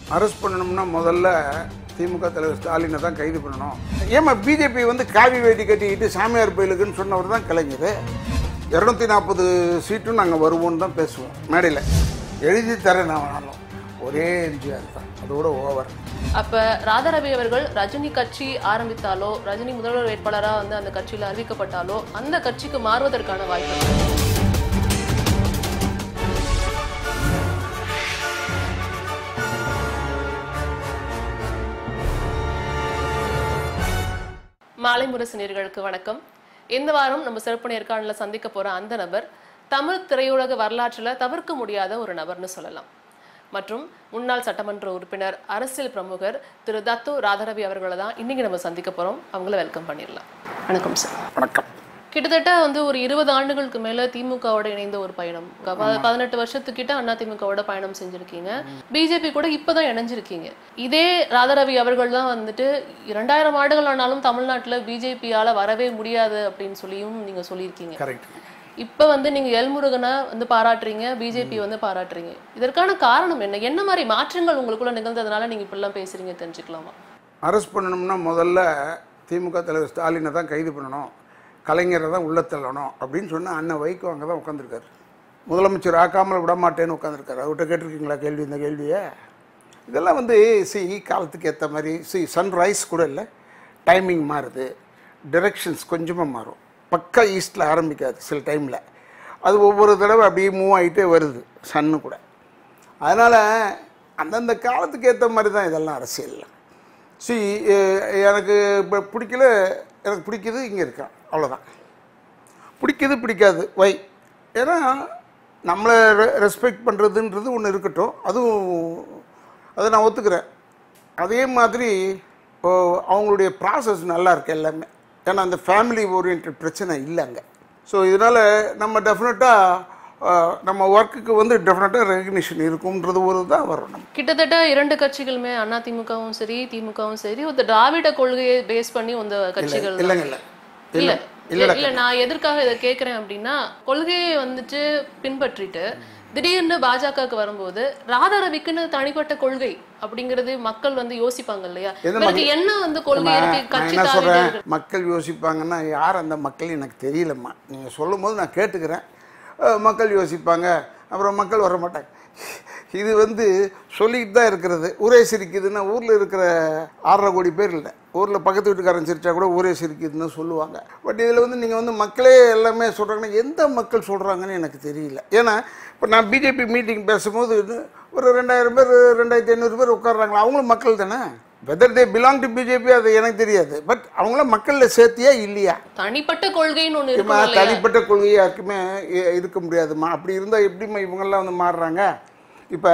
Arrest பண்ணணும்னா முதல்ல திமுக தலைவர் ஸ்டாலினை தான் கைது பண்ணணும் ஏமா பிஜேபி வந்து காவி வேட்டி கட்டிக்கிட்டு சாமியார் கோயிலுக்குன்னு சொன்னவர் தான் கலைஞர் இரநூத்தி நாற்பது சீட்டும் நாங்கள் வருவோம்னு தான் பேசுவோம் மேடையில் எழுதி தரேன் நான் வேணாலும் ஒரே எம்ஜிஆர் தான் அதோட ஓவர் அப்ப ராதாரவி அவர்கள் ரஜினி கட்சி ஆரம்பித்தாலோ ரஜினி முதல்வர் வேட்பாளரா வந்து அந்த கட்சியில அறிவிக்கப்பட்டாலோ அந்த கட்சிக்கு மாறுவதற்கான வாய்ப்பு இருக்கு. மாலை முரசு நேர்களுக்கு வணக்கம் இந்த வாரம் நம்ம சிறப்பு நேர்காணல சந்திக்க போற அந்த நபர் தமிழ் திரையுலக வரலாற்றுல தவிர்க்க முடியாத ஒரு நபர்னு சொல்லலாம் மற்றும் முன்னாள் சட்டமன்ற உறுப்பினர் அரசியல் பிரமுகர் திரு தத்து ராதாரவி அவர்களை தான் இன்னைக்கு நம்ம சந்திக்க போறோம் அவங்கள வெல்கம் பண்ணிடலாம் வணக்கம் சார் வணக்கம் கிட்டத்தட்ட வந்து ஒரு இருபது ஆண்டுகளுக்கு மேல திமுகவோட இணைந்த ஒரு பயணம் ப- பதினெட்டு வருஷத்துக்கிட்ட அண்ணா திமுகவோட பயணம் செஞ்சிருக்கீங்க பிஜேபி கூட இப்பதான் இணைஞ்சிருக்கீங்க இதே ராதாரவி அவர்கள் தான் வந்துட்டு இரண்டாயிரம் ஆண்டுகள் ஆனாலும் தமிழ்நாட்டுல பிஜேபியால வரவே முடியாது அப்படின்னு சொல்லியும் நீங்க சொல்லியிருக்கீங்க கரெக்ட் இப்ப வந்து நீங்க எல்முருகனை வந்து பாராட்டுறீங்க பிஜேபி வந்து பாராட்டுறீங்க இதற்கான காரணம் என்ன என்ன மாதிரி மாற்றங்கள் உங்களுக்குள்ள நிகழ்ந்ததுனால நீங்க இப்படிலாம் பேசுறீங்க தெரிஞ்சுக்கலாமா அரெஸ்ட் பண்ணணும்னா முதல்ல திமுக தலைவர் ஸ்டாலினை தான் கைது பண்ணணும் கலைஞரை தான் உள்ள தள்ளணும் அப்படின்னு சொன்ன அண்ணன் வைகோ அங்கே தான் உட்காந்துருக்காரு முதலமைச்சர் ஆக்காமல் விட மாட்டேன்னு உட்காந்துருக்காரு அவர்கிட்ட கேட்டிருக்கீங்களா கேள்வி இந்த கேள்வியை இதெல்லாம் வந்து சி காலத்துக்கு ஏற்ற மாதிரி சி சன்ரைஸ் கூட இல்லை டைமிங் மாறுது டிரெக்ஷன்ஸ் கொஞ்சமாக மாறும் பக்கா ஈஸ்டில் ஆரம்பிக்காது சில டைமில் அது ஒவ்வொரு தடவை அப்படியே மூவ் ஆகிட்டே வருது சன்னு கூட அதனால் அந்தந்த காலத்துக்கு ஏற்ற மாதிரி தான் இதெல்லாம் அரசியல் சி எனக்கு இப்போ பிடிக்கல எனக்கு பிடிக்குது இங்கே இருக்கான் அவ்வளோதான் பிடிக்குது பிடிக்காது வை ஏன்னா நம்மளை ரெஸ்பெக்ட் பண்ணுறதுன்றது ஒன்று இருக்கட்டும் அதுவும் அதை நான் ஒத்துக்கிறேன் அதே மாதிரி ஓ, அவங்களுடைய ப்ராசஸ் நல்லா இருக்கு எல்லாமே ஏன்னா அந்த ஃபேமிலி ஓரியன்ட் பிரச்சனை இல்லை அங்கே ஸோ இதனால் நம்ம டெஃபினட்டாக நம்ம ஒர்க்குக்கு வந்து டெஃபினட்டாக ரெகக்னிஷன் இருக்கும்ன்றது ஒரு தான் வரும் நம்ம கிட்டத்தட்ட இரண்டு கட்சிகளுமே அண்ணா திமுகவும் சரி திமுகவும் சரி ஒரு திராவிட கொள்கையை பேஸ் பண்ணி இந்த கட்சிகள் இல்லைங்க இல்லை இல்ல இல்லை இல்ல நான் எதற்காக இதை கேக்குறேன் அப்படின்னா கொள்கையை வந்துட்டு பின்பற்றிட்டு திடீர்னு பாஜகவுக்கு வரும்போது ராதாரவிக்குன்னு தனிப்பட்ட கொள்கை அப்படிங்கறது மக்கள் வந்து யோசிப்பாங்க இல்லையா எந்த இவருக்கு என்ன வந்து கொள்கை இருக்கு நான் கட்சி என்ன தாவிட்டு சொல்கிறேன் இருக்கு. மக்கள் யோசிப்பாங்கன்னா யார் அந்த மக்கள் எனக்கு தெரியலம்மா நீங்கள் சொல்லும் போது நான் கேட்டுக்கிறேன் அஹ், மக்கள் யோசிப்பாங்க அப்புறம் மக்கள் வர மாட்டாங்க இது வந்து சொல்லிக்கிட்டு தான் இருக்கிறது ஊரே சிரிக்குதுன்னா ஊரில் இருக்கிற ஆறரை கோடி பேர் இல்லை ஊரில் பக்கத்து வீட்டுக்காரன் சிரிச்சா கூட ஊரே சிரிக்குதுன்னு சொல்லுவாங்க பட் இதில் வந்து நீங்கள் வந்து மக்களே எல்லாமே சொல்கிறாங்கன்னா எந்த மக்கள் சொல்கிறாங்கன்னு எனக்கு தெரியல ஏன்னா இப்போ நான் பிஜேபி மீட்டிங் பேசும்போது ஒரு ரெண்டாயிரம் பேர் ரெண்டாயிரத்தி ஐநூறு பேர் உட்கார்றாங்களா அவங்களும் மக்கள் தானே whether they belong to BJP அது எனக்கு தெரியாது பட் அவங்களாம் மக்களில் சேர்த்தியா இல்லையா தனிப்பட்ட கொள்கைன்னு ஒண்ணு சும்மா இருக்கும் இல்லையா தனிப்பட்ட கொள்கை யாருக்குமே இ- இருக்க முடியாதும்மா அப்படி இருந்தால் எப்படிம்மா இவங்கெல்லாம் வந்து மாறுறாங்க இப்போ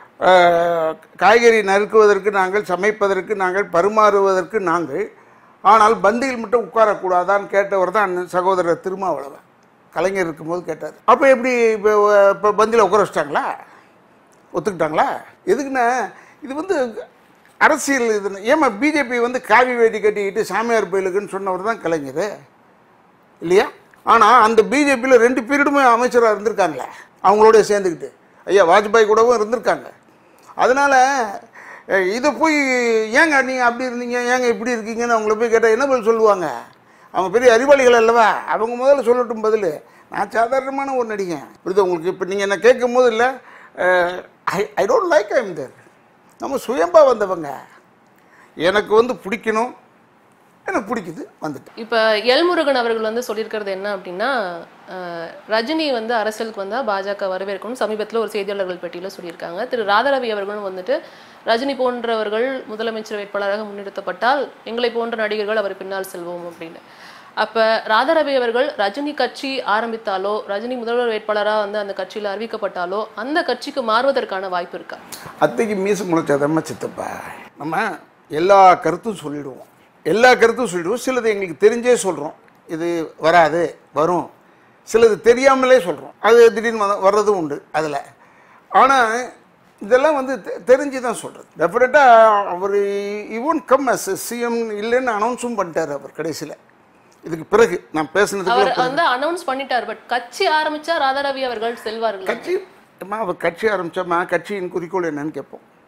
காய்கறி நறுக்குவதற்கு நாங்கள் சமைப்பதற்கு நாங்கள் பரிமாறுவதற்கு நாங்கள் ஆனால் பந்தியில் மட்டும் உட்காரக்கூடாதான்னு கேட்டவர் தான் அண்ணன் சகோதரர் திருமாவளவன் கலைஞர் இருக்கும்போது கேட்டார் அப்போ எப்படி இப்போ இப்போ பந்தியில் உட்கார வச்சிட்டாங்களா ஒத்துக்கிட்டாங்களா எதுக்குன்னா இது வந்து அரசியல் இது ஏமா பிஜேபி வந்து காவி வேட்டி கட்டிக்கிட்டு சாமியார் கோயிலுக்குன்னு சொன்னவர் தான் கலைஞர் இல்லையா ஆனால் அந்த பிஜேபியில் ரெண்டு பீரியடுமே அமைச்சராக இருந்திருக்காங்களே அவங்களோட சேர்ந்துக்கிட்டு ஐயா வாஜ்பாய் கூடவும் இருந்திருக்காங்க அதனால் இதை போய் ஏங்க நீங்கள் அப்படி இருந்தீங்க ஏங்க இப்படி இருக்கீங்கன்னு அவங்கள போய் கேட்டால் என்ன பதில் சொல்லுவாங்க அவங்க பெரிய அறிவாளிகள் அல்லவா அவங்க முதல்ல சொல்லட்டும் பதில் நான் சாதாரணமான ஒரு நடிகன் புரியுது உங்களுக்கு இப்போ நீங்கள் என்ன கேட்கும் போது இல்லை I I don't like I'm there நம்ம சுயம்பா வந்தவங்க எனக்கு வந்து பிடிக்கணும் எனக்கு பிடிக்குது வந்துட்டு இப்ப எல்முருகன் அவர்கள் வந்து சொல்லியிருக்கிறது என்ன அப்படின்னா அஹ், ரஜினி வந்து அரசியலுக்கு வந்தா பாஜக வரவேற்கணும் சமீபத்துல ஒரு செய்தியாளர்கள் பெட்டியில சொல்லியிருக்காங்க திரு ராதாரவி அவர்களும் வந்துட்டு ரஜினி போன்றவர்கள் முதலமைச்சர் வேட்பாளராக முன்னிறுத்தப்பட்டால் எங்களை போன்ற நடிகர்கள் அவர் பின்னால் செல்வோம் அப்படின்னு அப்ப ராதாரவி அவர்கள் ரஜினி கட்சி ஆரம்பித்தாலோ ரஜினி முதல்வர் வேட்பாளரா வந்து அந்த கட்சியில அறிவிக்கப்பட்டாலோ அந்த கட்சிக்கு மாறுவதற்கான வாய்ப்பு இருக்கா அத்தைக்கு மீச முளைச்சாதம்மா சித்தப்பா நம்ம எல்லா கருத்தும் சொல்லிடுவோம் எல்லா கருத்தும் சொல்லிடுவோம் சிலது எங்களுக்கு தெரிஞ்சே சொல்கிறோம் இது வராது வரும் சிலது தெரியாமலே சொல்கிறோம் அது திடீர்னு வ- வர்றதும் உண்டு அதில் ஆனால் இதெல்லாம் வந்து தெ- தெரிஞ்சு தான் சொல்கிறது டெஃபினட்டாக அவர் இவன் கம் அஸ் சிஎம் இல்லைன்னு அனௌன்ஸும் பண்ணிட்டார் அவர் கடைசியில் இதுக்கு பிறகு நான் பேசுனதுக்கு அவர் வந்து அனௌன்ஸ் பண்ணிட்டார் பட் கட்சி ஆரம்பிச்சா ராதாரவி அவர்கள் செல்வார்கள் கட்சி அம்மா அவர் கட்சி ஆரம்பித்தோம்மா கட்சியின் குறிக்கோள் என்னன்னு கேட்போம்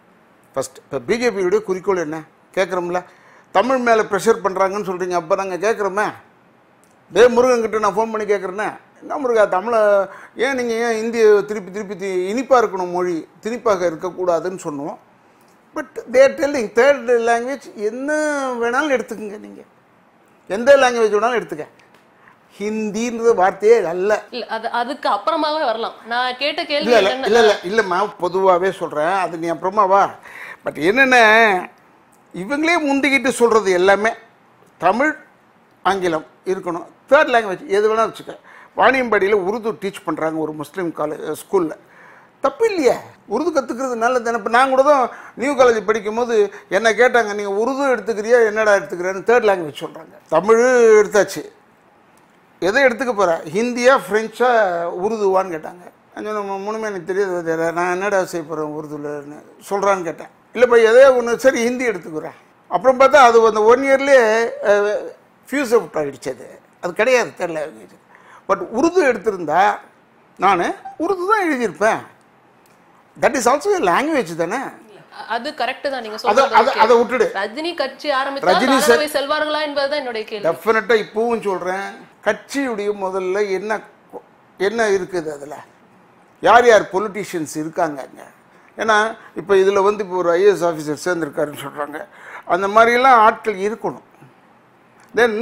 ஃபஸ்ட் இப்போ பிஜேபியுடைய குறிக்கோள் என்ன கேட்குறோம்ல தமிழ் மேலே ப்ரெஷர் பண்ணுறாங்கன்னு சொல்கிறீங்க அப்போ நாங்கள் கேட்குறோமே டே முருகன்கிட்ட நான் ஃபோன் பண்ணி கேட்குறேன்னே என்ன முருகா தமிழை ஏன் நீங்கள் ஏன் இந்திய திருப்பி திருப்பி தி இனிப்பாக இருக்கணும் மொழி திணிப்பாக இருக்கக்கூடாதுன்னு சொன்னோம் but they're telling third language என்ன வேணாலும் எடுத்துக்கங்க நீங்கள் எந்த லாங்குவேஜ் வேணாலும் எடுத்துக்க ஹிந்தின்றது வார்த்தையே அல்ல இல்ல அது அதுக்கு அப்புறமாவே வரலாம் நான் கேட்ட கேள்வி இல்லை இல்லை என்னன்னா இல்லை இல்லை இல்லைம்மா பொதுவாகவே சொல்கிறேன் அது நீ அப்புறமா வா பட் என்னென்ன இவங்களே முந்திக்கிட்டு சொல்கிறது எல்லாமே தமிழ் ஆங்கிலம் இருக்கணும் தேர்ட் லாங்குவேஜ் எது வேணால் வச்சுக்க வாணியம்பாடியில் உருது டீச் பண்ணுறாங்க ஒரு முஸ்லீம் காலேஜ் ஸ்கூலில் தப்பு இல்லையே உருது கற்றுக்கிறது நல்லது தானே இப்போ நான் கூட தான் நியூ காலேஜ் படிக்கும்போது என்ன கேட்டாங்க நீங்கள் உருது எடுத்துக்கிறியா என்னடா எடுத்துக்கிறேன்னு தேர்ட் லாங்குவேஜ் சொல்கிறாங்க தமிழ் எடுத்தாச்சு எதை எடுத்துக்க போகிற ஹிந்தியா ஃப்ரெஞ்சா உருதுவான்னு கேட்டாங்க நான் சொன்னேன் மூணுமே எனக்கு தெரியாது வாத்தியாரே. நான் என்னடா செய்ய போகிறேன் உருதுலன்னு சொல்கிறான்னு கேட்டேன் இல்லைப்பா எதையோ ஒன்று சரி ஹிந்தி எடுத்துக்கிறேன் அப்புறம் பார்த்தா அது அந்த ஒன் இயர்லேயே ஃபியூஸ் அவுட் ஆகிடுச்சு அது அது கிடையாது தெரியல பட் உருது எடுத்திருந்தா நான் உருது தான் எழுதியிருப்பேன் தட் இஸ் ஆல்சோ லாங்குவேஜ் தானே அது கரெக்ட் தான் நீங்க அதை சொல்றது அதை okay. அதை விட்டுடு ரஜினி கட்சி ஆரம்பித்தா ரஜினி சார்- தாராளவை செல்வார்களா என்பதுதான் என்னுடைய கேள்வி டெஃபினட்டாக இப்போவும் சொல்கிறேன் கட்சியுடைய முதல்ல என்ன என்ன இருக்குது அதில் யார் யார் பொலிட்டீஷியன்ஸ் இருக்காங்க அங்கே ஏன்னா இப்போ இதில் வந்து இப்போ ஒரு ஐஏஎஸ் ஆஃபீஸர் சேர்ந்துருக்காருன்னு சொல்கிறாங்க அந்த மாதிரிலாம் ஆட்கள் இருக்கணும் தென்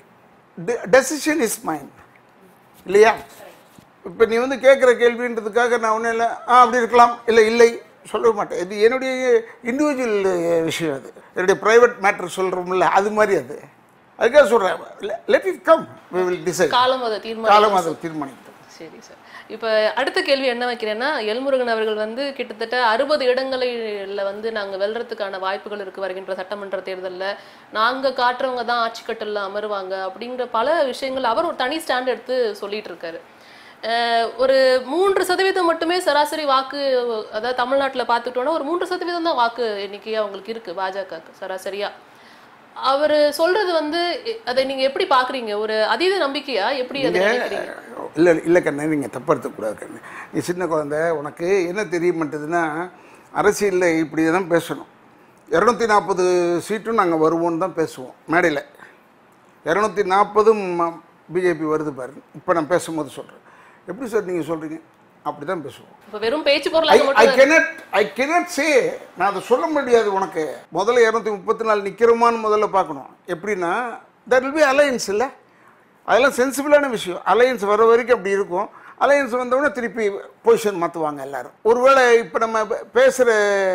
டெசிஷன் இஸ் மைண்ட் இல்லையா இப்போ நீ வந்து கேட்குற கேள்வின்றதுக்காக நான் ஒன்றும் இல்லை ஆ அப்படி இருக்கலாம் இல்லை இல்லை சொல்ல மாட்டேன் இது என்னுடைய இண்டிவிஜுவல் விஷயம் அது என்னுடைய ப்ரைவேட் மேட்டர் சொல்கிறோம்ல அது மாதிரி அது அதுக்காக சொல்கிறேன் let it come we will decide காலம் அதை தீர்மானம் காலம் அதை தீர்மானிக்கும் சரி சார் இப்போ அடுத்த கேள்வி என்ன வைக்கிறேன்னா எல்முருகன் அவர்கள் வந்து கிட்டத்தட்ட அறுபது இடங்களில் வந்து நாங்கள் வெல்றதுக்கான வாய்ப்புகள் இருக்கு வருகின்ற சட்டமன்ற தேர்தலில் நாங்கள் காட்டுறவங்க தான் ஆட்சி கட்டலில் அமருவாங்க அப்படிங்கிற பல விஷயங்கள் அவர் ஒரு தனி ஸ்டாண்ட் எடுத்து சொல்லிட்டு இருக்காரு அஹ் ஒரு மூன்று சதவீதம் மட்டுமே சராசரி வாக்கு அதாவது தமிழ்நாட்டில் பார்த்துட்டோன்னா ஒரு மூன்று சதவீதம் தான் வாக்கு எண்ணிக்கையாக அவங்களுக்கு இருக்கு பாஜகவுக்கு சராசரியா அவர் சொல்றது வந்து எ- அதை நீங்க எப்படி பாக்குறீங்க ஒரு அதீத நம்பிக்கையா எப்படி அதை நினைக்கிறீங்க இல்லை இல்லை கண்ணு நீங்கள் தப்பு எடுத்துக்கூடாது கண்ணு நீ சின்ன குழந்தை உனக்கு என்ன தெரிய மாட்டேதுன்னா அரசியலில் இப்படி தான் பேசணும் இரநூத்தி நாற்பது சீட்டும் நாங்கள் வருவோம்னு தான் பேசுவோம் மேடையில் இரநூத்தி நாற்பதும் பிஜேபி வருது பாரு இப்போ நான் பேசும்போது சொல்கிறேன் எப்படி சார் நீங்கள் சொல்கிறீங்க அப்படி தான் பேசுவோம் இப்ப வெறும் பேச்சு ஐ பொருளாக ஐ மட்டும் கெனட் ஐ கெனட் சே நான் அதை சொல்ல முடியாது உனக்கு முதல்ல இரநூத்தி முப்பத்தி நாலு நிற்கிறோமான்னு முதல்ல பார்க்கணும் எப்படின்னா தட் வில் பி அலையன்ஸ் இல்லை அதெல்லாம் சென்சிபிளான விஷயம் அலையன்ஸ் வர வரைக்கும் அப்படி இருக்கும் அலையன்ஸ் வந்தவுடனே திருப்பி பொசிஷன் மாற்றுவாங்க எல்லாரும் ஒருவேளை இப்போ நம்ம பேசுகிற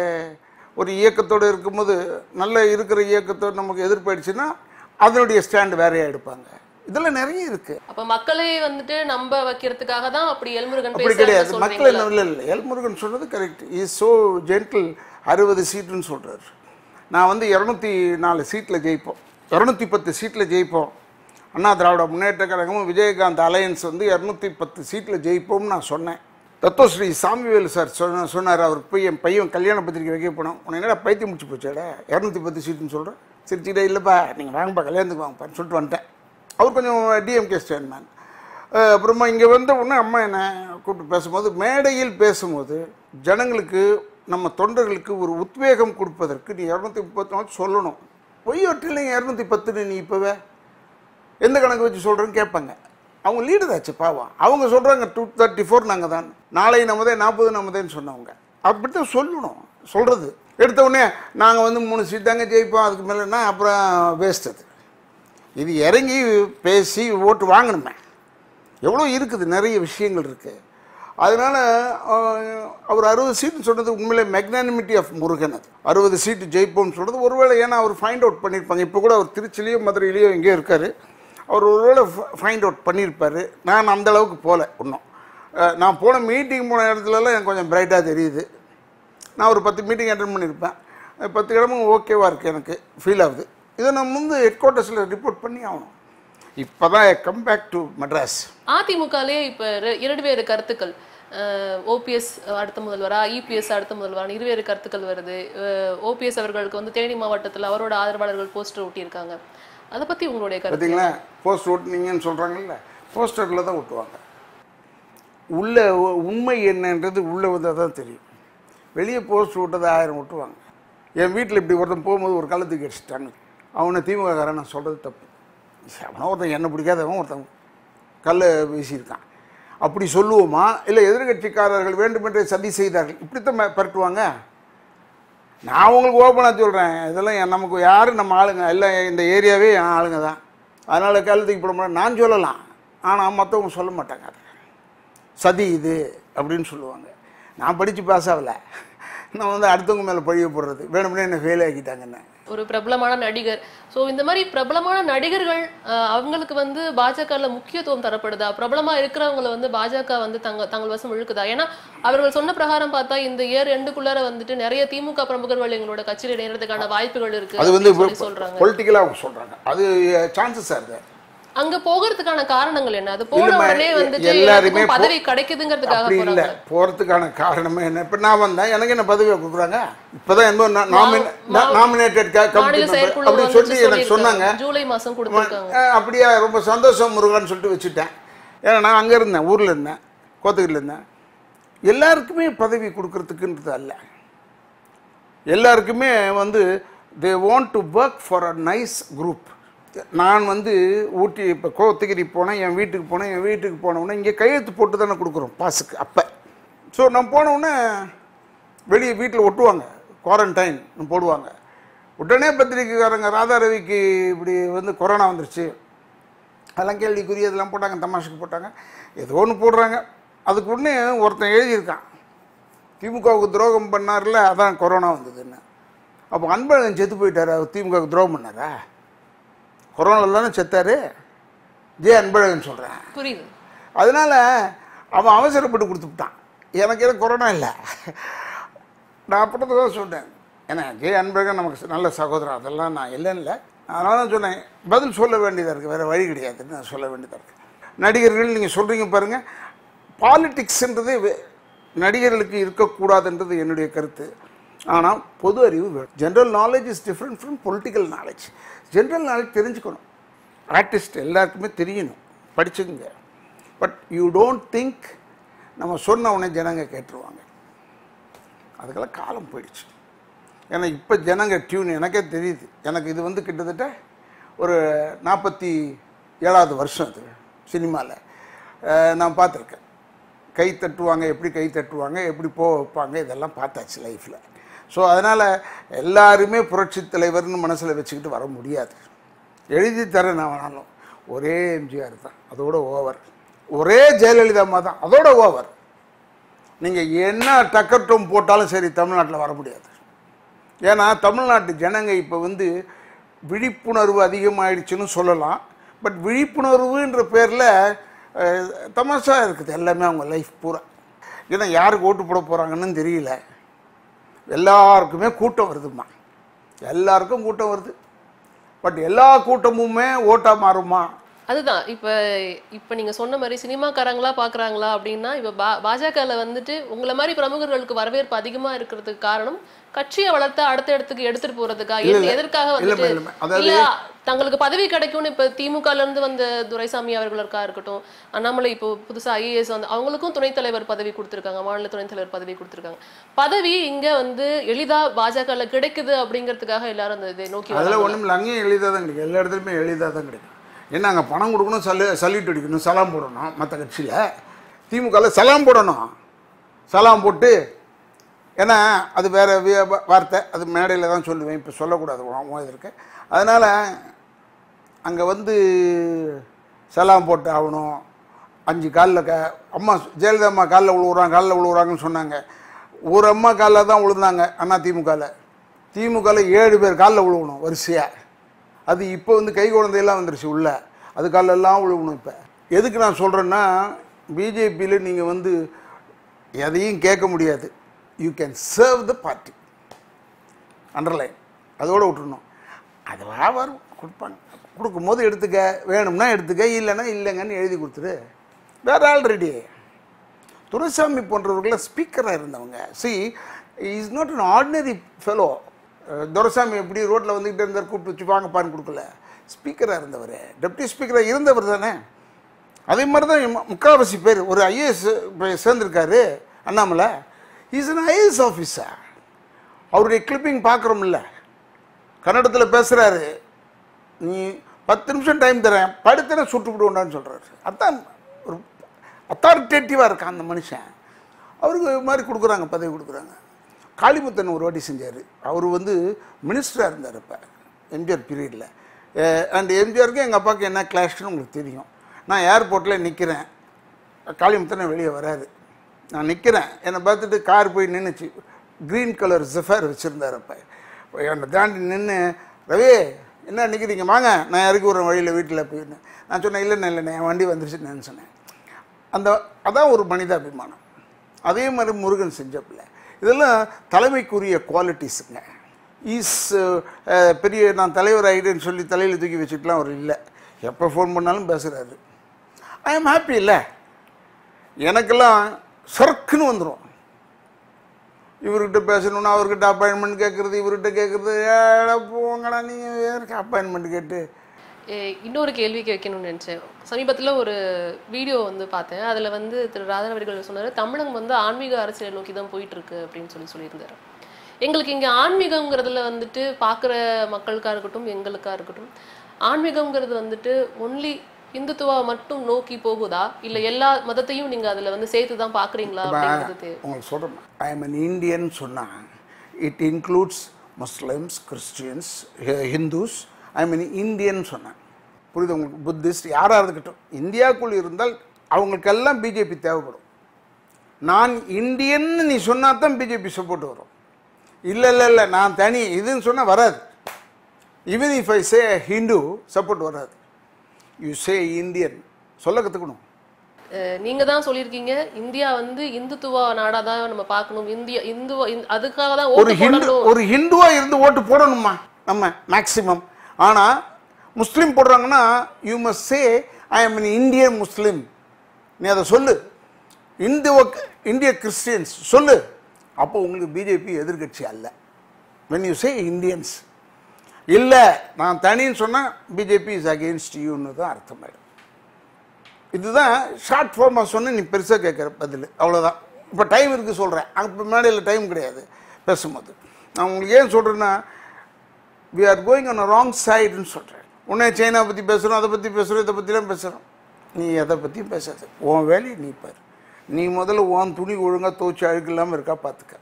ஒரு இயக்கத்தோடு இருக்கும்போது நல்ல இருக்கிற இயக்கத்தோடு நமக்கு எதிர்ப்பாயிடுச்சுன்னா அதனுடைய ஸ்டாண்ட் வேறையாக எடுப்பாங்க இதெல்லாம் நிறைய இருக்குது அப்ப மக்களை வந்துட்டு நம்ப வைக்கிறதுக்காக தான் அப்படி எல்முருகன் அப்படி பேசுறாருன்னு கிடையாது மக்கள் சொல்றீங்களா என்ன இல்லை இல்லை எல்முருகன் சொன்னது கரெக்ட் இஸ் ஸோ ஜென்டில் அறுபது சீட்டுன்னு சொல்கிறார் நான் வந்து இரநூத்தி நாலு சீட்டில் ஜெயிப்போம் இரநூத்தி பத்து சீட்டில் ஜெயிப்போம் அண்ணா திராவிட முன்னேற்ற கழகமும் விஜயகாந்த் அலையன்ஸ் வந்து இரநூத்தி பத்து சீட்டில் ஜெயிப்போம்னு நான் சொன்னேன் தத்துவஸ்ரீ சாமிவேலு சார் சொன்ன சொன்னார் அவருக்கு போய் என் பையன் கல்யாண பத்திரிக்கை வைக்க போனோம் உன்னை என்னடா பைத்தியம் முடிச்சு போச்சாடா இரநூத்தி பத்து சீட்டுன்னு சொல்கிறேன் சிரிச்சுக்கிட்டே இல்லைப்பா நீங்கள் வாங்கப்பா கல்யாணத்துக்கு வாங்கப்பான்னு சொல்லிட்டு வந்துட்டேன் அவர் கொஞ்சம் டிஎம்கே ஸ்டாண்ட் மேன் அஹ் அப்புறமா இங்கே வந்த உடனே அம்மா என்ன கூப்பிட்டு பேசும்போது மேடையில் பேசும்போது ஜனங்களுக்கு நம்ம தொண்டர்களுக்கு ஒரு உத்வேகம் கொடுப்பதற்கு நீ இரநூத்தி முப்பத்தி நாலு சொல்லணும் பொய்யோட்டில் இரநூத்தி பத்துன்னு நீ இப்போவே எந்த கணக்கு வச்சு சொல்கிறேன்னு கேட்பாங்க அவங்க லீடு தாச்சு பாவம் அவங்க சொல்கிறாங்க டூ தேர்ட்டி ஃபோர் நாங்கள் தான் நாளை நம்மதே நாற்பது நம்மதேன்னு சொன்னவங்க அப்படி தான் சொல்லணும் சொல்கிறது எடுத்த உடனே நாங்கள் வந்து மூணு சீட் தாங்க ஜெயிப்போம் அதுக்கு மேலேன்னா அப்புறம் வேஸ்ட் அது இது இறங்கி பேசி ஓட்டு வாங்கணுமே எவ்வளோ இருக்குது நிறைய விஷயங்கள் இருக்குது அதனால் அவர் அறுபது சீட்டு சொன்னது உண்மையிலே மெக்னானிமிட்டி ஆஃப் முருகன் அது அறுபது சீட்டு ஜெயிப்போம்னு சொல்கிறது ஒருவேளை ஏன்னா அவர் ஃபைண்ட் அவுட் பண்ணியிருப்பாங்க இப்போ கூட அவர் திருச்சிலேயோ மதுரையிலையோ எங்கேயோ இருக்கார் அவர் ஒருவேளை ஃபைண்ட் அவுட் பண்ணியிருப்பார் நான் அந்த அளவுக்கு போகல இன்னும் அஹ், நான் போன மீட்டிங் போன இடத்துலலாம் எனக்கு கொஞ்சம் பிரைட்டாக தெரியுது நான் ஒரு பத்து மீட்டிங் அட்டன் பண்ணியிருப்பேன் அஹ் பத்து இடமும் ஓகேவாக இருக்குது எனக்கு ஃபீல் ஆகுது இதை நான் வந்து ஹெட் குவார்ட்டர்ஸில் ரிப்போர்ட் பண்ணி ஆகணும் இப்போ தான் கம் பேக் டு மெட்ராஸ் அதிமுகலே இப்ப ரெ- இரண்டு வேறு கருத்துக்கள் ஓபிஎஸ் அடுத்த முதல்வரா இபிஎஸ் அடுத்த முதல்வரா இருவேறு கருத்துக்கள் வருது ஓபிஎஸ் அவர்களுக்கு வந்து தேனி மாவட்டத்துல அவரோட ஆதரவாளர்கள் போஸ்டர் ஒட்டியிருக்காங்க அதை பத்தி உங்களுடைய கருத்து பார்த்தீங்களா போஸ்ட் ஓட்டுனீங்கன்னு சொல்கிறாங்கல்ல போஸ்டரில் தான் ஓட்டுவாங்க உள்ள உ- உண்மை என்னன்றது உள்ளே வந்தால் தான் தெரியும் வெளியே போஸ்ட் ஓட்டதை ஆயிரம் ஓட்டுவாங்க என் வீட்டில் இப்படி ஒருத்தன் போகும்போது ஒரு கள்ளத்துக்கு அடிச்சிட்டாங்க அவனை திமுககாரன் நான் சொல்கிறது தப்பு அவனை ஒருத்தன் என்ன பிடிக்காதவன் ஒருத்தன் கல்லை வீசியிருக்கான் அப்படி சொல்லுவோமா இல்லை எதிர்கட்சிக்காரர்கள் வேண்டுமென்றே சதி செய்தார்கள் இப்படித்தான் ம- பரட்டுவாங்க நான் உங்களுக்கு ஓப்பனாக சொல்கிறேன் இதெல்லாம் என் நமக்கு யார் நம்ம ஆளுங்க எல்லாம் இந்த ஏரியாவே என் ஆளுங்க தான் அதனால் கழுத்துக்கு போட மாட்டேன் நான் சொல்லலாம் ஆனால் மற்றவங்க சொல்ல மாட்டாங்க அதை சதி இது அப்படின்னு சொல்லுவாங்க நான் படித்து பாஸ் ஆகலை நான் வந்து அடுத்தவங்க மேலே பழிய போடுறது வேணும்னே என்னை ஃபெயில் ஆக்கிட்டாங்கன்னு ஒரு பிரபலமான நடிகர் சோ இந்த மாதிரி பிரபலமான நடிகர்கள் அஹ், அவங்களுக்கு வந்து பாஜகல முக்கியத்துவம் தரப்படுதா பிரபலமா இருக்கிறவங்கள வந்து பாஜக வந்து தங்க தங்கள் வசம் இழுக்குதா ஏன்னா அவர்கள் சொன்ன பிரகாரம் பார்த்தா இந்த இயர் எண்டுக்குள்ளார வந்துட்டு நிறைய திமுக பிரமுகர்கள் எங்களோட கட்சியில் இணையறதுக்கான வாய்ப்புகள் இருக்கு அது வந்து அப்படின்னு சொல்லி சொல்றாங்க பொலிட்டிக்கலாக அவங்க சொல்கிறாங்க அது சான்சஸ் இருக்குது அங்க போகிறதுக்கான காரணங்கள் என்ன அது போன இல்லம்மா, உடனே எ- வந்துட்டு எல்லாருமே எல்லாருக்கும் போ- பதவி கிடைக்குதுங்கிறதுக்காக அப்படி இல்லை போறாங்க போகிறதுக்கான காரணமே என்ன இப்போ நான் வந்தேன் எனக்கு என்ன பதவியை கொடுக்குறாங்க இப்போ தான் என்ன நாமினேட்டட் மாநில செயற்குழு அப்படி வந்து சொல்லி எனக்கு சொன்னாங்க ஜூலை மாசம் கொடுத்திருக்காங்க அஹ் அப்படியா ரொம்ப சந்தோஷம் முருகான்னு சொல்லிட்டு வச்சுட்டேன் ஏன்னா நான் அங்கே இருந்தேன் ஊரில் இருந்தேன் கோத்தகிரியில் இருந்தேன் எல்லாருக்குமே பதவி கொடுக்கறதுக்குன்றது அல்ல எல்லாருக்குமே வந்து they want to work for a nice group நான் வந்து ஊட்டி இப்போ கோத்தகிரி போனேன் என் வீட்டுக்கு போனேன் என் வீட்டுக்கு போனவுடனே இங்கே கையெழுத்து போட்டு தானே கொடுக்குறோம் பாஸுக்கு அப்போ ஸோ நான் போனவுடனே வெளியே வீட்டில் ஒட்டுவாங்க குவாரண்டைன் போடுவாங்க உடனே பத்திரிக்கைக்காரங்க ராதாரவிக்கு இப்படி வந்து கொரோனா வந்துருச்சு அதெல்லாம் கேள்விக்குரிய இதெல்லாம் போட்டாங்க தமாஷுக்கு போட்டாங்க ஏதோ ஒன்று போடுறாங்க அதுக்கு உடனே ஒருத்தன் எழுதியிருக்கான் திமுகவுக்கு துரோகம் பண்ணார்ல அதான் கொரோனா வந்ததுன்னு அப்போ அன்பழகன் செத்து போயிட்டாரு அவர் திமுகவுக்கு துரோகம் பண்ணாரா கொரோனாவில் தானே செத்தாரு ஜே அன்பழகன் சொல்கிறேன் புரியுது அதனால் அவன் அவசரப்பட்டு கொடுத்துட்டான் எனக்கு எதுவும் கொரோனா இல்லை நான் அப்படி தான் சொன்னேன் ஏன்னா ஜே அன்பழகன் நமக்கு நல்ல சகோதரன் அதெல்லாம் நான் இல்லைன்னு இல்லை அதனால தான் சொன்னேன் பதில் சொல்ல வேண்டியதாக இருக்குது வேறு வழி கிடையாதுன்னு நான் சொல்ல வேண்டியதாக இருக்குது நடிகர்கள் நீங்கள் சொல்கிறீங்க பாருங்கள் பாலிடிக்ஸ்ன்றது வே- நடிகர்களுக்கு இருக்கக்கூடாதுன்றது என்னுடைய கருத்து ஆனால் பொது அறிவு வேணும் general knowledge is different from political knowledge general knowledge தெரிஞ்சுக்கணும் ஆர்டிஸ்ட் எல்லாருக்குமே தெரியணும் படிச்சுக்குங்க பட் யூ டோன்ட் திங்க் நம்ம சொன்ன உடனே ஜனங்க கேட்டுருவாங்க அதுக்கெல்லாம் காலம் போயிடுச்சு ஏன்னா இப்போ ஜனங்க டியூன் எனக்கே தெரியுது எனக்கு இது வந்து கிட்டத்தட்ட ஒரு நாற்பத்தி ஏழாவது வருஷம் இது சினிமாவில் நான் பார்த்துருக்கேன் கை தட்டுவாங்க எப்படி கை தட்டுவாங்க எப்படி போக வைப்பாங்க இதெல்லாம் பார்த்தாச்சு லைஃப்பில் ஸோ அதனால் எல்லாருமே புரட்சித் தலைவர்னு மனசில் வச்சுக்கிட்டு வர முடியாது எழுதி தரேன் நான் வேணாலும் ஒரே எம்ஜிஆர் தான் அதோட ஓவர் ஒரே ஜெயலலிதா அம்மா தான் அதோட ஓவர் நீங்கள் என்ன டக்கட்டும் போட்டாலும் சரி தமிழ்நாட்டில் வர முடியாது ஏன்னா தமிழ்நாட்டு ஜனங்க இப்போ வந்து விழிப்புணர்வு அதிகமாயிடுச்சுன்னு சொல்லலாம் பட் விழிப்புணர்வுன்ற பேரில் தமாஷா இருக்குது எல்லாமே அவங்க லைஃப் பூரா ஏன்னா யாருக்கு ஓட்டு போட போகிறாங்கன்னு தெரியல எல்லாருக்குமே கூட்டம் வருதுமா எல்லாருக்கும் கூட்டம் வருது பட் எல்லா கூட்டமுமே ஓட்டாக மாறுமா அதுதான் இப்ப இப்ப நீங்க சொன்ன மாதிரி சினிமாக்காரங்களா பாக்குறாங்களா அப்படின்னா இப்ப பா பாஜகல வந்துட்டு உங்களை மாதிரி பிரமுகர்களுக்கு வரவேற்பு அதிகமா இருக்கிறதுக்கு காரணம் கட்சியை வளர்த்து அடுத்த இடத்துக்கு எடுத்துட்டு போறதுக்கா எது- எதற்காக இல்லைம்மா, வந்துட்டு இல்லைம்மா. அதாவது- இல்ல தங்களுக்கு பதவி கிடைக்கும்னு இப்ப திமுகல இருந்து வந்த துரைசாமி அவர்களுக்கா இருக்கட்டும் அண்ணாமலை இப்போ புதுசா ஐஏஎஸ் வந்து அவங்களுக்கும் துணைத் தலைவர் பதவி கொடுத்திருக்காங்க மாநில துணைத் தலைவர் பதவி கொடுத்திருக்காங்க பதவி இங்க வந்து எளிதா பாஜகல கிடைக்குது அப்படிங்கிறதுக்காக எல்லாரும் அந்த இதை நோக்கி அதில் வராங்க. ஒன்றும் இல்லை அங்கேயும் எளிதாக தான் கிடைக்கும் எல்லா இடத்துலையுமே எளிதாக தான் கிடைக்கும் ஏன்னா அங்கே பணம் கொடுக்கணும் சலு சல்யூட் அடிக்கணும் சலாம் போடணும் மற்ற கட்சியில் திமுகவில் சலாம் போடணும் சலாம் போட்டு ஏன்னா அது வேறு வார்த்தை அது மேடையில் தான் சொல்லுவேன் இப்போ சொல்லக்கூடாது உன் உன் இதற்கு அதனால் அங்கே வந்து சலாம் போட்டு ஆகணும் அஞ்சு காலில் க அம்மா ஜெயலலிதா அம்மா காலில் விழுவுறாங்க காலில் விழுவுறாங்கன்னு சொன்னாங்க ஒரு அம்மா காலில் தான் விழுந்தாங்க அண்ணா திமுகவில் திமுகவில் ஏழு பேர் காலில் விழுவணும் வரிசையாக அது இப்போ வந்து கை குழந்தையெல்லாம் வந்துருச்சு உள்ள அது காலில் எல்லாம் விழுவணும் இப்போ எதுக்கு நான் சொல்கிறேன்னா பிஜேபியில் நீங்கள் வந்து எதையும் கேட்க முடியாது you can serve the party underline அதோடு விட்டுறணும் அதுவா வரும் கொடுப்பாங்க கொடுக்கும்போது எடுத்துக்க வேணும்னா எடுத்துக்க இல்லைன்னா இல்லைங்கன்னு எழுதி கொடுத்துரு வேற ஆல்ரெடி துரைசாமி போன்றவர்கள ஸ்பீக்கராக இருந்தவங்க she is not an ordinary fellow Duraisamy எப்படி ரோட்டில் வந்துக்கிட்டே இருந்தார் கூப்பிட்டு வச்சு வாங்கப்பான்னு கொடுக்கல ஸ்பீக்கராக இருந்தவர் டெப்டி ஸ்பீக்கராக இருந்தவர் தானே அதே மாதிரி தான் மு- முக்காவாசி பேர் ஒரு ஐஏஎஸ் சேர்ந்துருக்காரு Annamalai is an IAS officer அவருடைய கிளிப்பிங் பார்க்குறோம்ல கன்னடத்தில் பேசுகிறாரு நீ பத்து நிமிஷம் டைம் தரேன் படுத்தனை சுட்டு விடுவோண்டான்னு சொல்கிறாரு அதான் ஒரு அத்தாரிட்டேட்டிவாக இருக்கான் அந்த மனுஷன் அவருக்கு இது மாதிரி கொடுக்குறாங்க பதவி கொடுக்குறாங்க காளிமுத்தன் ஒரு வாட்டி செஞ்சார் அவர் வந்து மினிஸ்டராக இருந்தார் இப்போ எம்ஜிஆர் பீரியடில் அண்ட் எம்ஜிஆருக்கு எங்கள் அப்பாவுக்கு என்ன கிளாஷ்னு உங்களுக்கு தெரியும் நான் ஏர்போர்ட்டில் நிற்கிறேன் காளிமுத்தனை வெளியே வராரு நான் நிற்கிறேன் என்னை பார்த்துட்டு கார் போய் நின்றுச்சு க்ரீன் கலர் ஜிஃபர் வச்சுருந்தார் அப்போ என்னை தாண்டி நின்று ரவி என்ன நிற்கிறீங்க வாங்க நான் இறக்கி விட்றேன் வழியில் வீட்டில் போயின்னு நான் சொன்னேன் இல்லைண்ணே இல்லைண்ணே என் வண்டி வந்துருச்சுன்னு சொன்னேன் அந்த அதான் ஒரு மனிதாபிமானம் அதே மாதிரி முருகன் செஞ்சப்பில்ல இதெல்லாம் தலைமைக்குரிய குவாலிட்டிஸுங்க இஸ் பெரிய நான் தலைவர் ஆகிட்டேன்னு சொல்லி தலையில் தூக்கி வச்சுட்டுலாம் அவர் இல்லை எப்போ ஃபோன் பண்ணாலும் பேசுகிறாரு ஐ எம் ஹாப்பி இல்லை எனக்கெல்லாம் சர்க்குன்னு வந்துடும் இவர்கிட்ட பேசணும்னா அவர்கிட்ட அப்பாயின்மெண்ட் கேட்குறது இவர்கிட்ட கேட்குறது ஏடா போங்கடா நீங்கள் வேறு அப்பாயின்மெண்ட் கேட்டு ஏ, இன்னொரு கேள்வி கேட்கணும்னு நினைச்சேன் சமீபத்தில் ஒரு வீடியோ வந்து பார்த்தேன் அதில் வந்து திரு ராதன் அவர்கள் சொன்னார் தமிழகம் வந்து ஆன்மீக அரசியலை நோக்கி தான் போயிட்டு இருக்கு அப்படின்னு சொல்லி சொல்லியிருந்தாரு எங்களுக்கு இங்கே ஆன்மீகங்கிறதுல வந்துட்டு பார்க்குற மக்களுக்கா இருக்கட்டும் எங்களுக்கா இருக்கட்டும் ஆன்மீகங்கிறது வந்துட்டு ஒன்லி இந்துத்துவா மட்டும் நோக்கி போகுதா இல்லை எல்லா மதத்தையும் நீங்கள் அதில் வந்து சேர்த்து தான் பார்க்குறீங்களா அப்படிங்கிறது தெ- உங்களுக்கு சொல்கிறேன் ஐ எம் an இந்தியன் சொன்னால் it includes Muslims Christians Hindus I am an Indian சொன்னேன் புரியுது உங்களுக்கு புத்திஸ்ட் யாராக இருக்கட்டும் இந்தியாவுக்குள் இருந்தால் அவங்களுக்கெல்லாம் பிஜேபி தேவைப்படும் நான் இந்தியன்னு நீ சொன்னா தான் பிஜேபி சப்போர்ட் வரும் இல்லை இல்லை இல்லை நான் தனி இதுன்னு சொன்னால் வராது even if I say Hindu support வராது யூ சே இந்தியன் சொல்ல கற்றுக்கணும் அஹ் நீங்க தான் சொல்லியிருக்கீங்க இந்தியா வந்து இந்துத்துவ நாடா தான் நம்ம பார்க்கணும் இந்தியா இந்துவ இந்- அதுக்காக தான் ஒரு ஓட்டு ஹிந்து போடணும் ஒரு ஹிந்துவா இருந்து ஓட்டு போடணுமா நம்ம மேக்சிமம் ஆனா முஸ்லீம் போடுறாங்கன்னா you must say I am an Indian Muslim நீ அதை சொல்லு இந்துவ இந்திய கிறிஸ்டியன்ஸ் சொல்லு அப்போ உங்களுக்கு பிஜேபி எதிர்க்கட்சி அல்ல when you say இந்தியன்ஸ் இல்லை நான் தனின்னு சொன்னால் பிஜேபி இஸ் அகெயின்ஸ்ட் யூன்னு தான் அர்த்தமாயிடும் இதுதான் ஷார்ட் ஃபார்மாக சொன்ன நீ பெருசாக கேட்குற பதில் அவ்வளோதான் இப்போ டைம் இருக்குது சொல்கிறேன் அப்போ மேடையில் டைம் கிடையாது பேசும்போது நான் உங்களுக்கு ஏன் சொல்கிறேன்னா we are going on wrong சைடுன்னு சொல்கிறேன் உடனே சைனா பற்றி பேசுகிறோம் அதை பற்றி பேசுகிறோம் இதை பற்றிலாம் பேசுகிறோம் நீ எதை பற்றியும் பேசாத உன் வேலையை நீ பாரு நீ முதல்ல உன் துணி ஒழுங்காக துவச்சி அழுக்கு இல்லாமல் இருக்கா பார்த்துக்க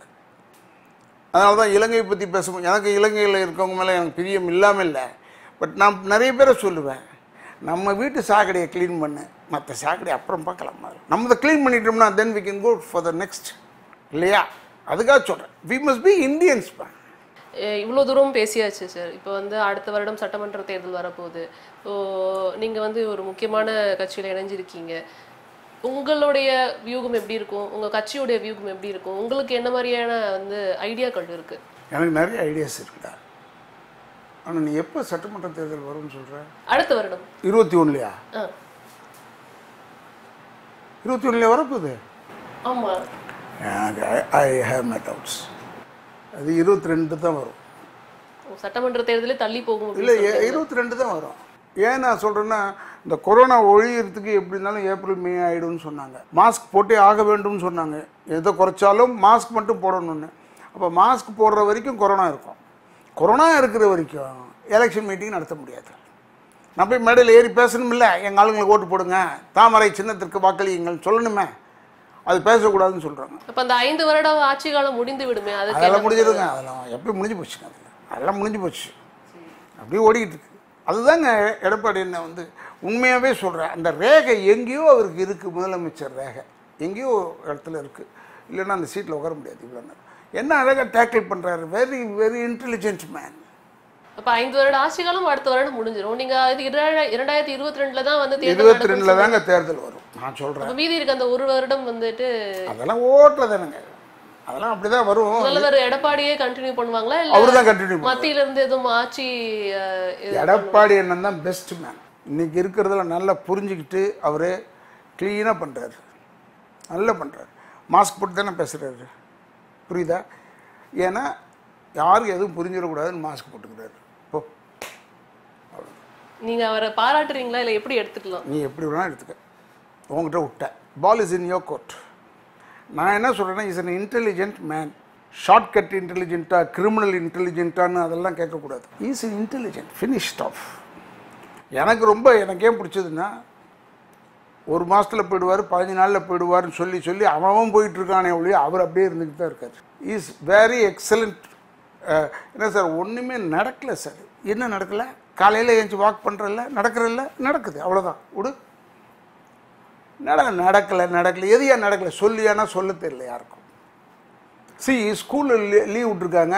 அதனால தான் இலங்கையை பற்றி பேசும்போது எனக்கு இலங்கையில் இருக்கவங்க மேலே எனக்கு பிரியம் இல்லாமல் இல்லை பட் நான் நிறைய பேரை சொல்லுவேன் நம்ம வீட்டு சாக்கடையை க்ளீன் பண்ணு மற்ற சாக்கடை அப்புறம் பார்க்கலாம் முதல்ல. நம்ம இதை க்ளீன் பண்ணிட்டோம்னா then we can go for the next இல்லையா அதுக்காக சொல்கிறேன் we must be Indians ah இவ்வளவு தூரம் பேசியாச்சு சார் இப்போ வந்து அடுத்த வருடம் சட்டமன்ற தேர்தல் வரப்போகுது ஸோ நீங்க வந்து ஒரு முக்கியமான கட்சியில இணைஞ்சிருக்கீங்க உங்களுடைய வியூகம் எப்படி இருக்கும் உங்க கட்சியுடைய வியூகம் எப்படி இருக்கும் உங்களுக்கு என்ன மாதிரியான வந்து ஐடியாக்கள் இருக்கு எனக்கு நிறைய ஐடியாஸ் இருக்குடா ஆனால் நீ எப்போ சட்டமன்ற தேர்தல் வரும்னு சொல்கிற அடுத்த வருடம் இருபத்தி ஒன்றுலையா ஆ இருபத்தி ஒன்றுலையா வரப்போகுது ஆமா ஐ ஹேவ் மை டவுட்ஸ் அது இருபத்தி ரெண்டு தான் வரும் ஓ, சட்டமன்ற தேர்தலே தள்ளி போகும் அப்படின்னு இல்லை சொல்றீங்க. இருபத்தி ரெண்டு தான் வரும் ஏன் நான் சொல்கிறேன்னா இந்த கொரோனா ஒழியறதுக்கு எப்படி இருந்தாலும் ஏப்ரல் மே ஆகிடும்னு சொன்னாங்க மாஸ்க் போட்டே ஆக வேண்டும்னு சொன்னாங்க எதை குறைச்சாலும் மாஸ்க் மட்டும் போடணும்னு அப்போ மாஸ்க் போடுற வரைக்கும் கொரோனா இருக்கும் கொரோனா இருக்கிற வரைக்கும் எலெக்ஷன் மீட்டிங் நடத்த முடியாது நான் போய் மேடையில் ஏறி பேசணுமில்ல எங்கள் ஆளுங்களுக்கு ஓட்டு போடுங்க தாமரை சின்னத்திற்கு வாக்களியுங்கள் சொல்லணுமே அது பேசக்கூடாதுன்னு சொல்கிறாங்க அப்ப அந்த ஐந்து வருட ஆட்சி காலம் முடிந்து விடுமே அதுக்கு அதெல்லாம் என்ன முடிஞ்சிருங்க அதெல்லாம் எப்படி முடிஞ்சு போச்சுங்க அதில் அதெல்லாம் முடிஞ்சு போச்சு அப்படியே ஓடிக்கிட்டு இருக்கு அதுதாங்க எடப்பாடி என்ன வந்து உண்மையாகவே சொல்கிறேன் அந்த ரேகை எங்கேயோ அவருக்கு இருக்குது முதலமைச்சர் ரேகை எங்கேயோ இடத்துல இருக்குது இல்லைன்னா அந்த சீட்டில் உட்கார முடியாது இவ்வளோ நேரம் என்ன அழகாக டேக்கிள் பண்ணுறாரு வெரி வெரி இன்டெலிஜென்ட் மேன் அப்ப ஐந்து வருட ஆட்சி காலம் அடுத்த வருடம் முடிஞ்சிடும் நீங்க இது இரண்டா- இரண்டாயிரத்தி இருபத்தி ரெண்டுல தான் வந்து தேர்தல் இருபத்தி நடக்கும்னு ரெண்டில் தாங்க தேர்தல் வரும் நான் சொல்கிறேன் அப்ப மீதி இருக்க அந்த ஒரு வருடம் வந்துட்டு அதெல்லாம் ஓட்டில் தானுங்க அதெல்லாம் அப்படி தான் வரும் முதல்வர் எடப்பாடியே கண்டினியூ பண்ணுவாங்களா இல்ல அவர் தான் கண்டினியூ மத்தியில இருந்து எதுவும் ஆட்சி அஹ், இது- எடப்பாடி அண்ணன் தான் பெஸ்ட் மேன் இன்னைக்கு இருக்கிறதுல நல்லா புரிஞ்சுக்கிட்டு அவரே க்ளீனாக பண்ணுறாரு நல்லா பண்ணுறாரு மாஸ்க் போட்டு தானே பேசுகிறாரு புரியுதா ஏன்னா யாருக்கும் எதுவும் புரிஞ்சிடக்கூடாதுன்னு மாஸ்க் போட்டுக்கிறாரு போ நீங்க அவரை பாராட்டுறீங்களா இல்ல எப்படி எடுத்துக்கலாம் நீ எப்படி வேணாலும் எடுத்துக்க உங்ககிட்ட விட்ட ball is in your court நான் என்ன சொல்கிறேன்னா is an intelligent man shortcut இன்டெலிஜென்ட்டாக கிரிமினல் இன்டெலிஜென்ட்டான்னு அதெல்லாம் கேட்கக்கூடாது ஈஸ் இன்டெலிஜென்ட் ஃபினிஷ்ட் ஆஃப் எனக்கு ரொம்ப எனக்கு ஏன் பிடிச்சதுன்னா ஒரு மாதத்தில் போயிடுவார் பதினஞ்சு நாளில் போயிடுவார்னு சொல்லி சொல்லி அவன் போயிட்டு இருக்கானே ஒழிய அவர் அப்படியே இருந்துக்கிட்டு தான் இருக்கார் இஸ் வெரி எக்ஸலண்ட் என்ன சார் ஒன்றுமே நடக்கலை சார் என்ன நடக்கலை காலையில் ஏஞ்சி வாக் பண்ணுறல நடக்கிறல்ல நடக்குது அவ்வளோதான் விடு நட நடக்கலை நடக்கலை எதையா நடக்கலை சொல்லியானா சொல்ல தெரியல யாருக்கும் சி ஸ்கூலில் லீவ் விட்ருக்காங்க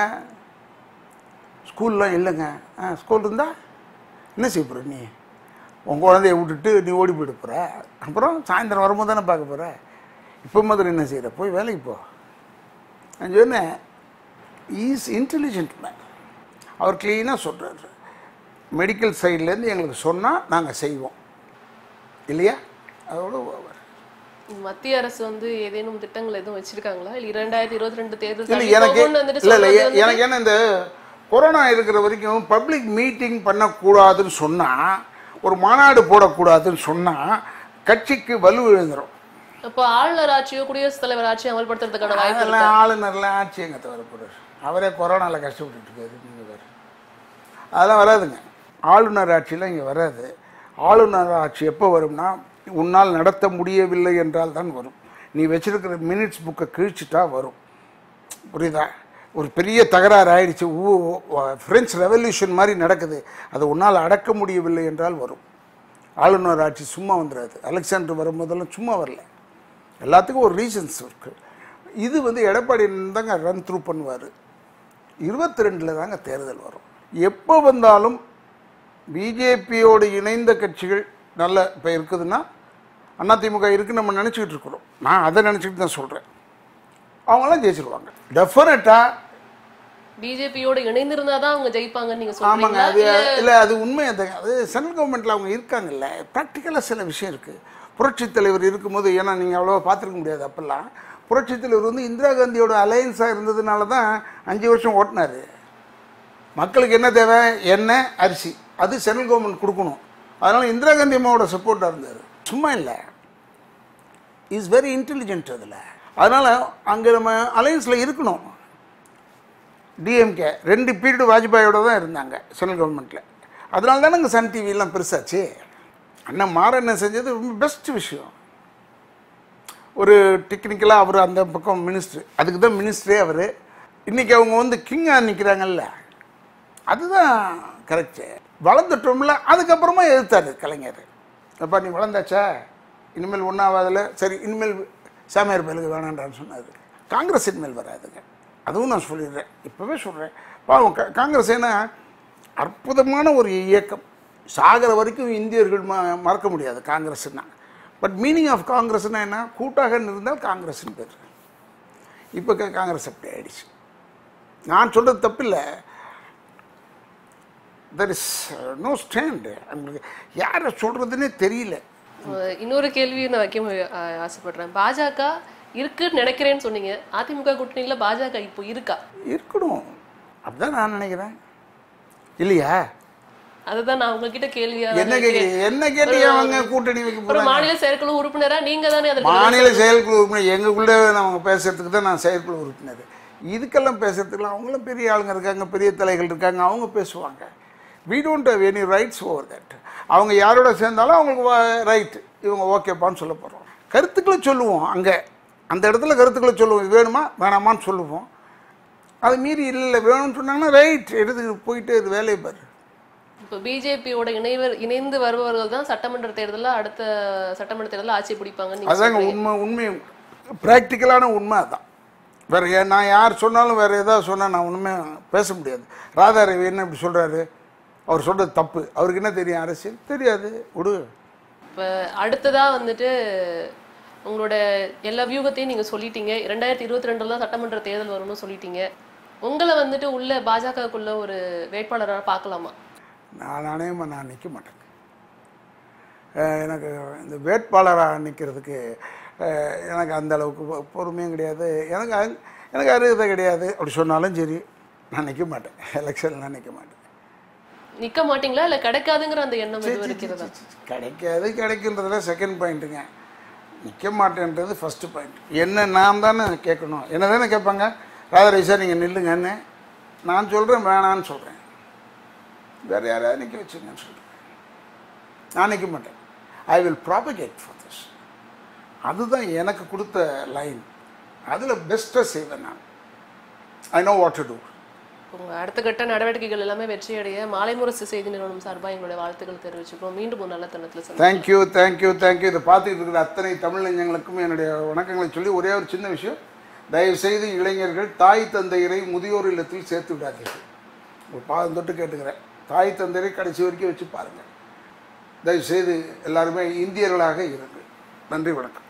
ஸ்கூல்லாம் இல்லைங்க ஆ ஸ்கூல் இருந்தா என்ன செய்ய போகிற நீ உன் குழந்தைய விட்டுட்டு நீ ஓடி போயிட போகிற அப்புறம் சாயந்தரம் வரும்போது தானே பார்க்க போகிற இப்போ மாதிரி என்ன செய்கிற போய் வேலைக்கு போ நான் சொன்னேன் ஈஸ் இன்டெலிஜென்ட் மேன் அவர் க்ளீனாக சொல்கிறாரு மெடிக்கல் சைட்லேருந்து எங்களுக்கு சொன்னால் நாங்கள் செய்வோம் இல்லையா அதோட over. மத்திய அரசு வந்து ஏதேனும் திட்டங்கள் எதுவும் வச்சிருக்காங்களா இல்ல இரண்டாயிரத்தி இருபத்தி ரெண்டு தேர்தல் இல்லை தள்ளி எனக்கு போகும்னு வந்துட்டு இல்லை இல்லை சொல்றது வந்து- எனக்கு என்ன இந்த கொரோனா இருக்கிற வரைக்கும் பப்ளிக் மீட்டிங் பண்ணக்கூடாதுன்னு சொன்னால் ஒரு மாநாடு போடக்கூடாதுன்னு சொன்னால் கட்சிக்கு வலு எழுந்துரும் அப்போ ஆளுநர் ஆட்சியோ குடியரசுத் தலைவர் ஆட்சியோ அமல்படுத்துறதுக்கான வாய்ப்பு இருக்கு அதெல்லாம் ஆளுநர்லாம் ஆட்சி எங்கே தவிர போகிறார் அவரே கொரோனாவில் கஷ்டப்பட்டுட்டு இருக்காரு நீங்கள் வேறு அதெல்லாம் வராதுங்க ஆளுநர் ஆட்சியெலாம் இங்கே வராது ஆளுநர் ஆட்சி எப்போ வரும்னா உன்னால் நடத்த முடியவில்லை என்றால் தான் வரும் நீ வச்சிருக்கிற மினிட்ஸ் புக்கை கிழிச்சிட்டா வரும் புரியுதா ஒரு பெரிய தகராறு ஆயிடுச்சு ஃப்ரெஞ்ச் ரெவல்யூஷன் மாதிரி நடக்குது அதை உன்னால் அடக்க முடியவில்லை என்றால் வரும் ஆளுநர் ஆட்சி சும்மா வந்துடாது அலெக்சாண்டர் வரும்போதெல்லாம் சும்மா வரல எல்லாத்துக்கும் ஒரு ரீசன்ஸ் இருக்குது இது வந்து எடப்பாடி தாங்க ரன் த்ரூ பண்ணுவார் இருபத்தி ரெண்டில் தாங்க தேர்தல் வரும் எப்போ வந்தாலும் பிஜேபியோடு இணைந்த கட்சிகள் நல்ல இப்போ இருக்குதுன்னா அதிமுக இருக்குன்னு நம்ம நினச்சிக்கிட்டு இருக்கிறோம் நான் அதை நினச்சிக்கிட்டு தான் சொல்கிறேன் அவங்களாம் ஜெயிச்சிருவாங்க டெஃபினட்டாக பிஜேபியோட இணைந்திருந்தா தான் அவங்க ஜெயிப்பாங்கன்னு நீங்க ஆமாங்க சொல்றீங்களா அது இல்லை அது உண்மை அது அது சென்ட்ரல் கவர்மெண்ட்டில் அவங்க இருக்காங்கல்ல ப்ராக்டிக்கலாக சில விஷயம் இருக்குது புரட்சித் தலைவர் இருக்கும்போது ஏன்னா நீங்கள் அவ்வளோவா பார்த்துருக்க முடியாது அப்போல்லாம் புரட்சித் தலைவர் வந்து இந்திரா காந்தியோட அலையன்ஸாக இருந்ததுனால தான் அஞ்சு வருஷம் ஓட்டினார் மக்களுக்கு என்ன தேவை எண்ணெய் அரிசி அது சென்ட்ரல் கவர்மெண்ட் கொடுக்கணும் அதனால் இந்திரா காந்தி அம்மாவோட சப்போர்ட்டாக இருந்தார் சும்மா இல்லை இஸ் வெரி இன்டெலிஜென்ட் அதில் அதனால் அங்கே நம்ம அலையன்ஸில் இருக்கணும் டிஎம்கே ரெண்டு பீரியடு வாஜ்பாயோட தான் இருந்தாங்க சென்ட்ரல் கவர்மெண்ட்டில் அதனால தானே இங்கே சன் டிவிலாம் பெருசாச்சு அண்ணன் மாறண்ணன் செஞ்சது ரொம்ப பெஸ்ட் விஷயம் ஒரு டெக்னிக்கலாக அவர் அந்த பக்கம் மினிஸ்டர் அதுக்கு தான் மினிஸ்டரே அவர் இன்றைக்கி அவங்க வந்து கிங்காக நிற்கிறாங்கல்ல அதுதான் கரெக்டு வளர்ந்துட்டோம்ல அதுக்கப்புறமா எதிர்த்தாரு கலைஞர் அப்பா நீ வளர்ந்தாச்சா இனிமேல் ஒன்றாவதில் சரி இனிமேல் சாமியார் பயலுக்கு வேணான்றான்னு சொன்னார் காங்கிரஸ் இனிமேல் வராதுங்க அதுவும் நான் சொல்லிடுறேன் இப்போவே சொல்கிறேன் பாவம் கா- காங்கிரஸ் ஏன்னா அற்புதமான ஒரு இயக்கம் சாகிற வரைக்கும் இந்தியர்கள் ம மறக்க முடியாது காங்கிரஸ்னா பட் மீனிங் ஆஃப் காங்கிரஸ்னா என்ன கூட்டாக இருந்தால் காங்கிரஸ்னு பேர் இப்போ கா- காங்கிரஸ் அப்படி ஆயிடுச்சு நான் சொல்கிறது தப்பில்லை தெர் இஸ் நோ ஸ்டாண்ட் அவங்களுக்கு யாரை சொல்கிறதுனே தெரியல அஹ் இன்னொரு கேள்வியை நான் வைக்க மு- ஆ- ஆசைப்படுறேன் பாஜக இருக்குன்னு நினைக்கிறேன்னு சொன்னீங்க அதிமுக கூட்டணியில பாஜக இப்போ இருக்கா இருக்கணும் அப்படிதான் நான் நினைக்கிறேன் இல்லையா அதுதான் நான் உங்ககிட்ட கேள்வியா என்ன கேட்குறீங்க என்ன கேட்டு அவங்க கூட்டணி வைக்க ஒரு போகிறாங்க மாநில செயற்குழு உறுப்பினரா நீங்க தானே அதற்கு மாநில செயற்குழு உறுப்பினர் எங்களுக்குள்ளே அவங்க பேசுறதுக்கு தான் நான் செயற்குழு உறுப்பினர் இதுக்கெல்லாம் பேசுறதுக்குலாம் அவங்களும் பெரிய ஆளுங்க இருக்காங்க பெரிய தலைகள் இருக்காங்க அவங்க பேசுவாங்க we don't have any rights over that அவங்க யாரோட சேர்ந்தாலும் அவங்களுக்கு ரைட் இவங்க ஓகேப்பான்னு சொல்ல போகிறோம் கருத்துக்களை சொல்லுவோம் அங்கே அந்த இடத்துல கருத்துக்களை சொல்லுவோம் இது வேணுமா வேணாமான்னு சொல்லுவோம் அது மீறி இல்லை இல்லை வேணும்னு சொன்னாங்கன்னா ரைட் எடுத்து போயிட்டு இது வேலையை பாரு இப்போ பிஜேபியோட இணைவர் இணைந்து வருபவர்கள் தான் சட்டமன்ற தேர்தலில் அடுத்த சட்டமன்ற தேர்தலில் ஆட்சி பிடிப்பாங்கன்னு நீங்க அதாங்க உண்மை உண்மை ப்ராக்டிக்கலான உண்மை அதான் வேற ஏ- நான் யார் சொன்னாலும் வேற ஏதாவது சொன்னால் நான் ஒன்றுமே பேச முடியாது ராதாரவி என்ன இப்படி சொல்றாரு அவர் சொல்றது தப்பு அவருக்கு என்ன தெரியும் அரசியல் தெரியாது விடு இப்போ அடுத்ததா வந்துட்டு உங்களோட எல்லா வியூகத்தையும் நீங்க சொல்லிட்டீங்க ரெண்டாயிரத்தி இருபத்தி ரெண்டுல தான் சட்டமன்ற தேர்தல் வரும்னு சொல்லிட்டீங்க உங்களை வந்துட்டு உள்ள பாஜகக்குள்ள ஒரு வேட்பாளராக பார்க்கலாமா நான் அநேகமாக நான் நிற்க மாட்டேங்க அஹ் எனக்கு இந்த வேட்பாளராக நிற்கிறதுக்கு எனக்கு அந்த அளவுக்கு பொ- பொறுமையும் கிடையாது எனக்கு அ- எனக்கு அருகதை கிடையாது அப்படி சொன்னாலும் சரி நான் நிற்க மாட்டேன் எலெக்ஷன்லாம் நிற்க மாட்டேன் நிக்க மாட்டீங்களா இல்ல கிடைக்காதுங்கிற அந்த எண்ணம் எதுவும் இருக்கிறதா கிடைக்காது கிடைக்குன்றதுல செகண்ட் பாயிண்ட்டுங்க நிற்க மாட்டேன்றது ஃபஸ்ட்டு பாயிண்ட் என்ன நான் தானே கேட்கணும் என்ன தானே கேட்பாங்க ராதாரவி சார் நீங்கள் நில்லுங்கன்னு நான் சொல்கிறேன் வேணான்னு சொல்கிறேன் வேறு யாரையாவது நிற்க வச்சுங்கன்னு சொல்கிறேன் நான் நிற்க மாட்டேன் I will propagate for this அதுதான் எனக்கு கொடுத்த லைன் அதில் பெஸ்ட்டாக செய்வேன் நான் I know what to do உங்க அடுத்த கட்ட நடவடிக்கைகள் எல்லாமே வெற்றியடைய மாலை முரசு செய்தி நிறுவனம் சார்பாக எங்களுடைய வாழ்த்துக்கள் தெரிவிச்சுக்கிறோம் மீண்டும் ஒரு நல்ல தருணத்தில் சந்திப்போம். தேங்க்யூ தேங்க்யூ தேங்க்யூ இதை பார்த்துக்கிட்டு இருக்கிற அத்தனை தமிழ் இளைஞர்களுக்கும் என்னுடைய வணக்கங்களை சொல்லி ஒரே ஒரு சின்ன விஷயம் தயவு செய்து இளைஞர்கள் தாய் தந்தையரை முதியோர் இல்லத்தில் சேர்த்து விடாதீர்கள் ஒரு பாதம் தொட்டு கேட்டுக்கிறேன் தாய் தந்தையரை கடைசி வரைக்கும் வச்சு பாருங்கள் தயவு செய்து எல்லாருமே இந்தியர்களாக இருங்கள் நன்றி வணக்கம்